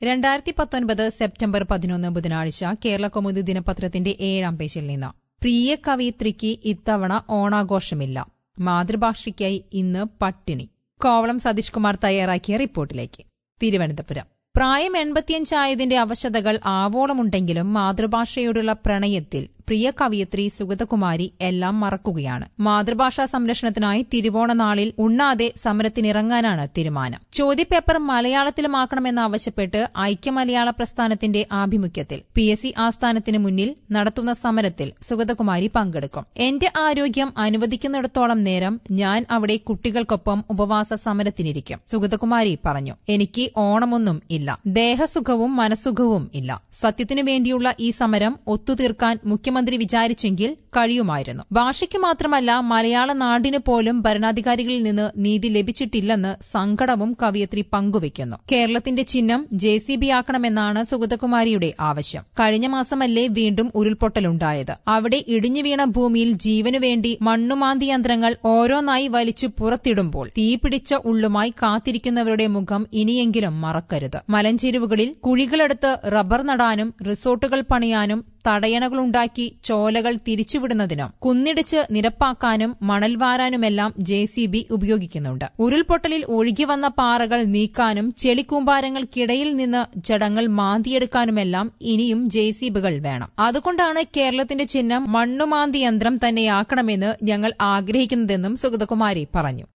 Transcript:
രണ്ടായിരത്തി പത്തൊൻപത് സെപ്റ്റംബർ പതിനൊന്ന് ബുധനാഴ്ച കേരള കൗമുദി ദിനപത്രത്തിന്റെ ഏഴാം പേജിൽ നിന്ന് പ്രിയ കവയിത്രിക്ക് ഇത്തവണ ഓണാഘോഷമില്ല മാതൃഭാഷയ്ക്കായി ഇന്ന് പട്ടിണി കോവളം സതീഷ് കുമാർ തയ്യാറാക്കിയ റിപ്പോർട്ടിലേക്ക് തിരുവനന്തപുരം പ്രായം എൺപത്തിയഞ്ചായതിന്റെ അവശതകൾ ആവോളമുണ്ടെങ്കിലും മാതൃഭാഷയോടുള്ള പ്രണയത്തിൽ പ്രിയ കവയിത്രി സുഗതകുമാരി എല്ലാം മറക്കുകയാണ് മാതൃഭാഷാ സംരക്ഷണത്തിനായി തിരുവോണ നാളിൽ ഉണ്ണാതെ സമരത്തിനിറങ്ങാനാണ് തീരുമാനം ചോദ്യപേപ്പർ മലയാളത്തിലുമാക്കണമെന്നാവശ്യപ്പെട്ട് ഐക്യമലയാള പ്രസ്ഥാനത്തിന്റെ ആഭിമുഖ്യത്തിൽ പി എസ് സി ആസ്ഥാനത്തിന് മുന്നിൽ നടത്തുന്ന സമരത്തിൽ സുഗതകുമാരി പങ്കെടുക്കും എന്റെ ആരോഗ്യം അനുവദിക്കുന്നിടത്തോളം നേരം ഞാൻ അവിടെ കുട്ടികൾക്കൊപ്പം ഉപവാസ സമരത്തിനിരിക്കും സുഗതകുമാരി പറഞ്ഞു എനിക്ക് ഓണമൊന്നും ഇല്ല ദേഹസുഖവും മനസ്സുഖവും ഇല്ല സത്യത്തിനു വേണ്ടിയുള്ള ഈ സമരം ഒത്തുതീർക്കാൻ മുഖ്യമന്ത്രി വിചാരിച്ചെങ്കിൽ കഴിയുമായിരുന്നു ഭാഷയ്ക്ക് മാത്രമല്ല മലയാള നാടിന് പോലും ഭരണാധികാരികളിൽ നിന്ന് നീതി ലഭിച്ചിട്ടില്ലെന്ന് സങ്കടവും കവിയത്രി പങ്കുവയ്ക്കുന്നു കേരളത്തിന്റെ ചിഹ്നം ജെ സി ബി ആക്കണമെന്നാണ് സുഗതകുമാരിയുടെ ആവശ്യം കഴിഞ്ഞ മാസമല്ലേ വീണ്ടും ഉരുൾപൊട്ടലുണ്ടായത് അവിടെ ഇടിഞ്ഞു വീണ ഭൂമിയിൽ ജീവനു വേണ്ടി മണ്ണുമാന്തി യന്ത്രങ്ങൾ ഓരോന്നായി വലിച്ചു പുറത്തിടുമ്പോൾ തീപിടിച്ച ഉള്ളുമായി കാത്തിരിക്കുന്നവരുടെ മുഖം ഇനിയെങ്കിലും മറക്കരുത് മലഞ്ചെരുവുകളിൽ കുഴികളെടുത്ത് റബ്ബർ നടാനും റിസോർട്ടുകൾ പണിയാനും തടയണകളുണ്ടാക്കി ചോലകൾ തിരിച്ചുവിടുന്നതിനും കുന്നിടിച്ച് നിരപ്പാക്കാനും മണൽ വാരാനുമെല്ലാം ജെ സി ബി ഉപയോഗിക്കുന്നുണ്ട് ഉരുൾപൊട്ടലിൽ ഒഴുകിവന്ന പാറകൾ നീക്കാനും ചെളിക്കൂമ്പാരങ്ങൾക്കിടയിൽ നിന്ന് ജടങ്ങൾ മാന്തിയെടുക്കാനുമെല്ലാം ഇനിയും ജെ സി ബികൾ വേണം അതുകൊണ്ടാണ് കേരളത്തിന്റെ ചിഹ്നം മണ്ണുമാന്തി യന്ത്രം തന്നെയാക്കണമെന്ന് ഞങ്ങൾ ആഗ്രഹിക്കുന്നതെന്നും സുഗതകുമാരി പറഞ്ഞു